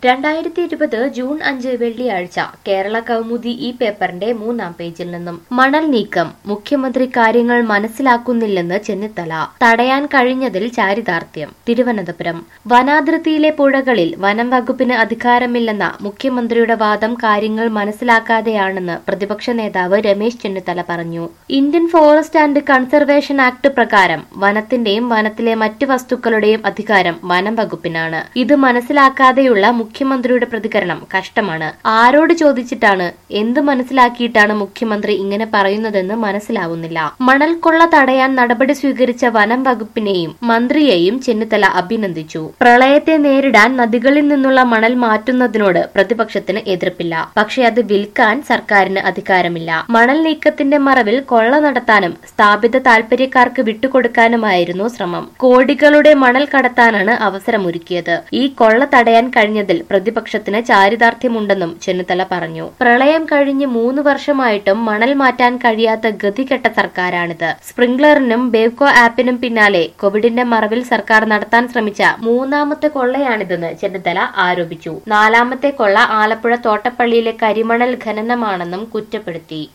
രണ്ടായിരത്തി ഇരുപത് ജൂൺ അഞ്ച് വെള്ളിയാഴ്ച കേരള കൗമുദി ഈ പേപ്പറിന്റെ മൂന്നാം പേജിൽ നിന്നും മണൽ നീക്കം മുഖ്യമന്ത്രി കാര്യങ്ങൾ മനസ്സിലാക്കുന്നില്ലെന്ന് ചെന്നിത്തല തടയാൻ കഴിഞ്ഞതിൽ ചാരിതാർത്ഥ്യം തിരുവനന്തപുരം വനാതിർത്തിയിലെ പുഴകളിൽ വനം വകുപ്പിന് അധികാരമില്ലെന്ന മുഖ്യമന്ത്രിയുടെ വാദം കാര്യങ്ങൾ മനസ്സിലാക്കാതെയാണെന്ന് പ്രതിപക്ഷ നേതാവ് രമേശ് ചെന്നിത്തല പറഞ്ഞു Indian forest and conservation act പ്രകാരം വനത്തിന്റെയും വനത്തിലെ മറ്റ് വസ്തുക്കളുടെയും അധികാരം വനം വകുപ്പിനാണ് ഇത് മനസ്സിലാക്കാതെയുള്ള മുഖ്യമന്ത്രിയുടെ പ്രതികരണം കഷ്ടമാണ് ആരോട് ചോദിച്ചിട്ടാണ് എന്ത് മനസ്സിലാക്കിയിട്ടാണ് മുഖ്യമന്ത്രി ഇങ്ങനെ പറയുന്നതെന്ന് മനസ്സിലാവുന്നില്ല മണൽ കൊള്ള തടയാൻ നടപടി സ്വീകരിച്ച വനം വകുപ്പിനെയും മന്ത്രിയെയും ചെന്നിത്തല അഭിനന്ദിച്ചു പ്രളയത്തെ നേരിടാൻ നദികളിൽ നിന്നുള്ള മണൽ മാറ്റുന്നതിനോട് പ്രതിപക്ഷത്തിന് എതിർപ്പില്ല പക്ഷേ അത് വിൽക്കാൻ സർക്കാരിന് അധികാരമില്ല മണൽ നീക്കത്തിന്റെ മറവിൽ കൊള്ള നടത്താനും സ്ഥാപിത താൽപര്യക്കാർക്ക് വിട്ടുകൊടുക്കാനുമായിരുന്നു ശ്രമം കോടികളുടെ മണൽ കടത്താനാണ് അവസരമൊരുക്കിയത് ഈ കൊള്ള തടയാൻ കഴിഞ്ഞതിൽ പ്രതിപക്ഷത്തിന് ചാരിതാർത്ഥ്യമുണ്ടെന്നും ചെന്നിത്തല പറഞ്ഞു പ്രളയം കഴിഞ്ഞ് മൂന്ന് വർഷമായിട്ടും മണൽ മാറ്റാൻ കഴിയാത്ത ഗതികെട്ട സർക്കാരാണിത് സ്പ്രിംഗ്ലറിനും ബേവ്കോ ആപ്പിനും പിന്നാലെ കോവിഡിന്റെ മറവിൽ സർക്കാർ നടത്താൻ ശ്രമിച്ച മൂന്നാമത്തെ കൊള്ളയാണിതെന്ന് ചെന്നിത്തല ആരോപിച്ചു നാലാമത്തെ കൊള്ള ആലപ്പുഴ തോട്ടപ്പള്ളിയിലെ കരിമണൽ ഖനനമാണെന്നും കുറ്റപ്പെടുത്തി